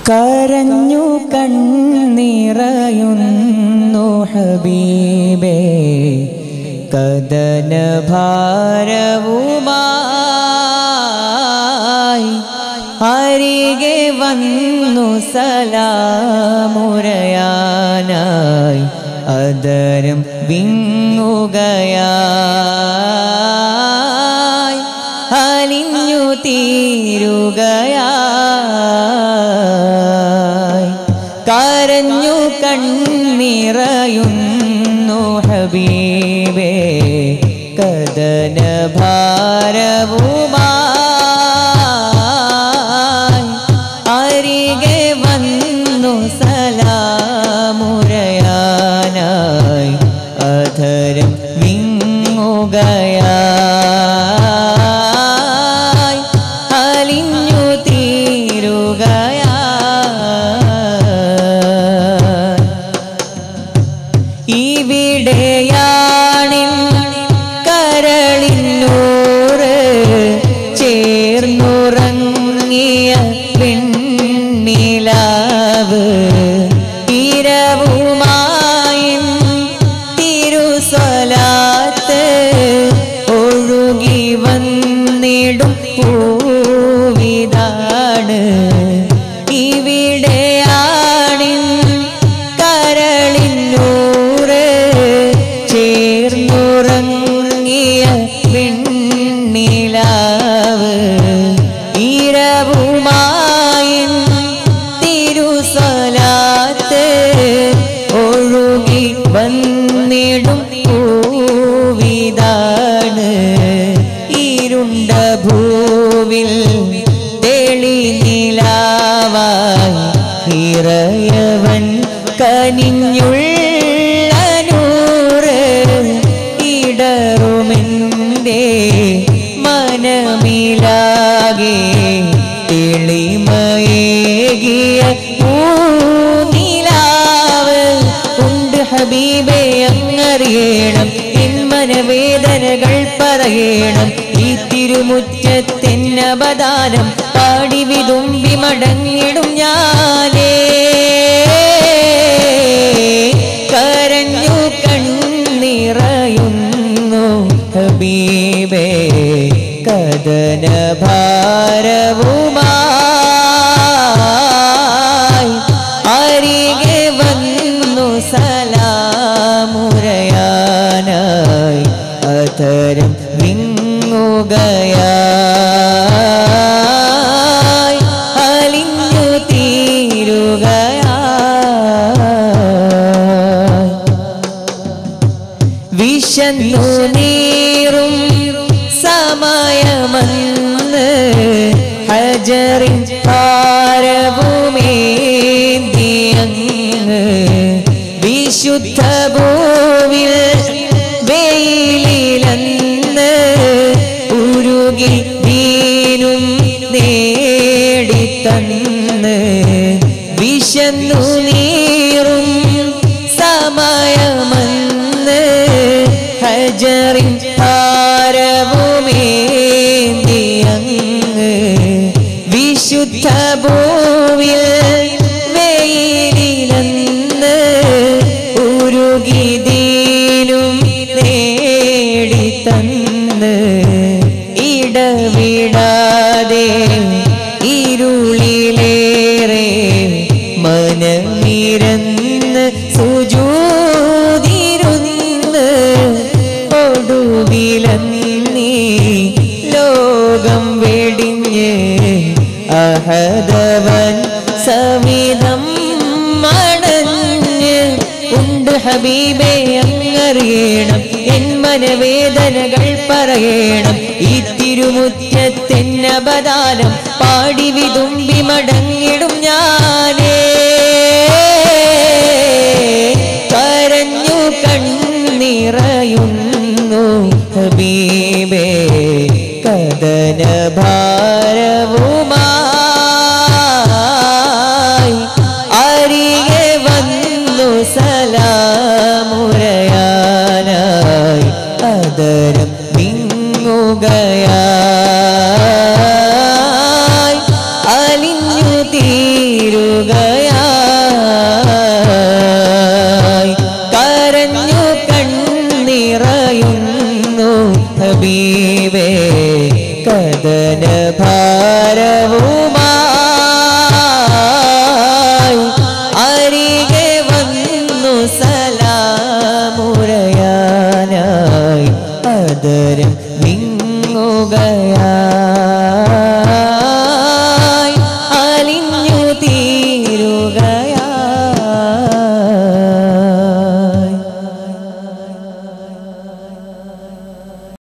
കരഞ്ഞു കണ്ണിറയുന്നു ഹബീബേ കദന ഭാരവുമായി അരികെ വന്നു സലാമുരയാനായി അതരം വിങ്ങുകയായി അലിഞ്ഞു തീരുകയായി കരഞ്ഞു കണ്ണിറയുന്നു ഹബീബേ കദന ഭാരവുമായി അരികെ വന്നു സലാമുരയാനായി അധരം വിങ്ങുകയായി അലിഞ്ഞു തീരുകയായി ഇവിടെയാണിൻ കരളിന്നൂറ് ചേർന്നുറങ്ങിയ പെണ്ണിലാവ് ഇരവുമായും തിരുസ്വലാത്ത് ഒഴുകി വന്നിടും പൂവിതാണ് ഇവിടെയാണിൻ കരളിന്നൂറ് ചേർന്നുറങ്ങിയ പെണ്ണിലാവ് ഇരവുമായും തിരുസ്വലാത്ത് ഒഴുകി വന്നിടും പൂവിതാണ് ഇരുണ്ട ഭൂവിൽ തെളി നിലാവായി ഇറയവൻ കനിഞ്ഞുള്ള നൂറ് ഇടറുമെൻ്റെ മനമിലാകെ തെളിമയേകിയ പൂനിലാവ് ഉണ്ട് ഹബീബെ അങ്ങറിയണം എൻ മനവേദനകൾ പറയണം ഈ തിരുമുറ്റത്തെന്നവദാനം പാടി വിതുമ്പി മടങ്ങിടും ഞാനേ കരഞ്ഞു കണ്ണിറയുന്നു ഹബീബേ കദന ഭാരവുമായി അരികെ വന്നു സലാമുരയാനായി അധരം വിങ്ങുകയായി അലിഞ്ഞു തീരുകയായി വിശന്നു നീറും സമയമന്ന് ഹജറിൻ ഭാരവുമേന്തിയങ്ങ് വിശുദ്ധ ഭൂവിൽ വെയിലിലന്ന് ഉരുകി ദീനും നേടിത്തന്ന് വിശന്നു നീറും സമയമന്ന് ഹജറിൻ ഭാരവുമേന്തിയങ്ങ് വിശുദ്ധ ഭൂവിൽ വെയിലിലന്ന് ഉരുകി ദീനും നേടിത്തന്ന് ഇടവിടാതെ ഇരുളിലേറെ മനമിരന്ന് സുജൂതിരുന്ന് ഒടുവിലന്നീ ലോകം വെടിഞ്ഞ് അഹദവൻ സവിധം മണഞ്ഞ് ഉണ്ട് ഹബീബെ അങ്ങറിയണം എൻ മനവേദനകൾ പറയണം ഈ തിരുമുറ്റത്തെന്നപദാനം പാടി വിതുമ്പി മടങ്ങിടും ഞാനേ കരഞ്ഞു കണ്ണിറയുന്നു ഹബീബേ കദന ഭാരവുമായി അരികെ വന്നു സലാമുരയാനായി അതരം വിങ്ങുകയായി അലിഞ്ഞു തീരുക നിറയുന്നു ഹബീബേ കഥന ഭാരവുമാ